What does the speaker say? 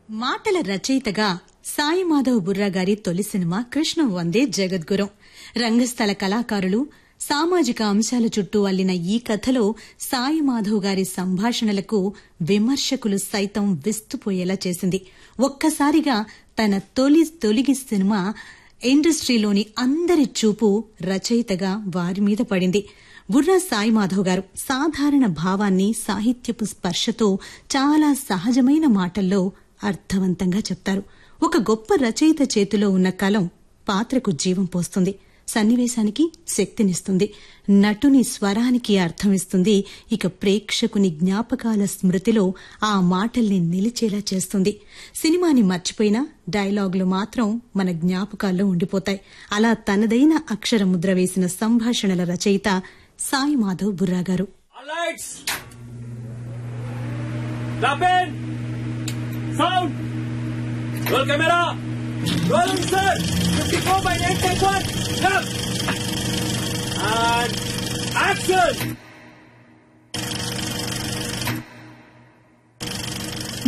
మాటల రచయితగా సాయి మాధవ్ బుర్రా గారి తొలి సినిమా కృష్ణ వందే జగద్గురం రంగస్థల కళాకారులు సామాజిక అంశాల చుట్టూ అల్లిన ఈ కథలో సాయి మాధవ్ గారి సంభాషణలకు విమర్శకులు సైతం విస్తుపోయేలా చేసింది ఒక్కసారిగా తన తొలి తొలిగి సినిమా ఇండస్ట్రీలోని అందరి చూపు రచయితగా వారి మీద పడింది బుర్రా సాయి మాధవ్ గారు సాధారణ భావాన్ని సాహిత్యపు స్పర్శతో చాలా సహజమైన మాటల్లో అర్థవంతంగా చెప్తారు ఒక గొప్ప రచయిత చేతిలో ఉన్న కలం పాత్రకు జీవం పోస్తుంది సన్నివేశానికి శక్తినిస్తుంది నటుని స్వరానికి అర్థమిస్తుంది ఇక ప్రేక్షకుని జ్ఞాపకాల స్మృతిలో ఆ మాటల్ని నిలిచేలా చేస్తుంది సినిమాని మర్చిపోయినా డైలాగులు మాత్రం మన జ్ఞాపకాల్లో ఉండిపోతాయి అలా తనదైన అక్షర ముద్ర వేసిన సంభాషణల రచయిత సాయి మాధవ్ బుర్రా గారు All lights. Clap in. Sound. Roll camera. Rolling sir. 54 by 8 take one. Clap. And action.